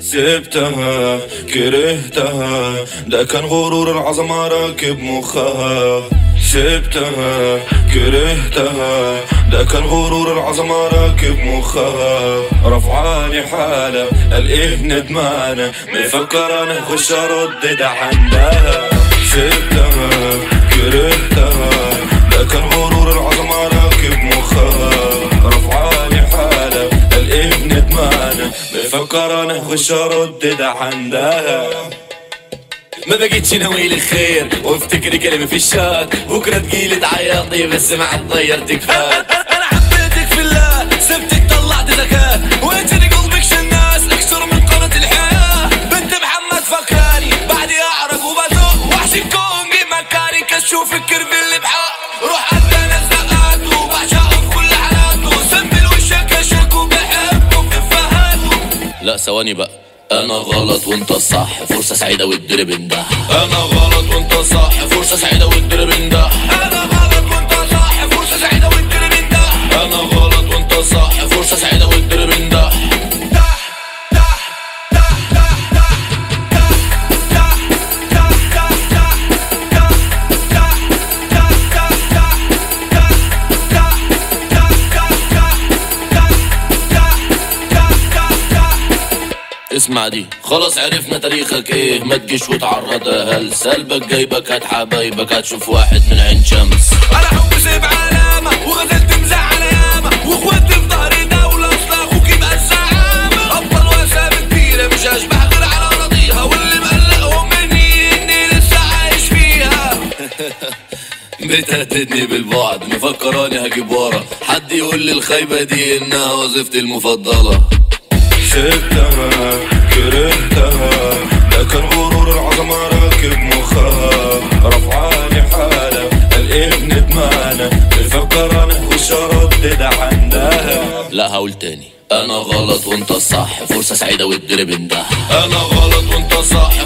سبتها كرهتها ده كان غرور العظمة راكب مخها سبتها كرهتها ده كان غرور العظمة راكب مخها رفعاني حالة الايه ندمانة مفكر انا اخش ارد ده عندها سبتها كرهتها ده كان غرور العظمة راكب مخها رفعاني حالة الايه ندمانة مفكر انا اخش ارد ده عندها ما بقيتش ناوي لي خير وافتكري كلمة في الشات بكرة تجيلي تعيطي بس ما عاد ضيرتك فات انا حبيتك في الله سبتك طلعت زكاة وانتني قلبك شناس اكثر من قناة الحياة بنت محمد فكراني بعدي اعرق وبزوق وحش الكون جي مكاني كشوف الكرب اللي بحق روح عدنا الزقات وبعشقه في كل حالاته سنبل وشك اشك وبحبه بفهاته لا ثواني بقى انا غلط وانت الصح فرصة سعيدة والدرب اندح انا غلط وانت صح فرصة سعيدة والدرب اندح انا غلط وانت صح فرصة سعيدة والدرب اندح انا غلط وانت صح فرصة سعيدة والدرب اندح اسمع دي خلاص عرفنا تاريخك ايه ما تجيش وتعرض هل سلبك جايبك هات حبايبك هتشوف واحد من عين شمس انا حب سيب علامة وغزلت مزعل ياما واخواتي في ظهري دولة اصل اخوك يبقى الزعامة ابطال واسامي كبيرة مش هشبه غير على راضيها واللي مقلقهم مني اني لسه عايش فيها بتهددني بالبعد مفكراني هجيب ورا حد يقول لي الخيبة دي انها وظيفتي المفضلة سبتها كرهتها ده كان غرور العظمة راكب مخها رفعاني حالة الايه ندمانة مفكر انا اخش ارد ده عندها لا هقول تاني انا غلط وانت الصح فرصة سعيدة والدرب اندح انا غلط وانت صح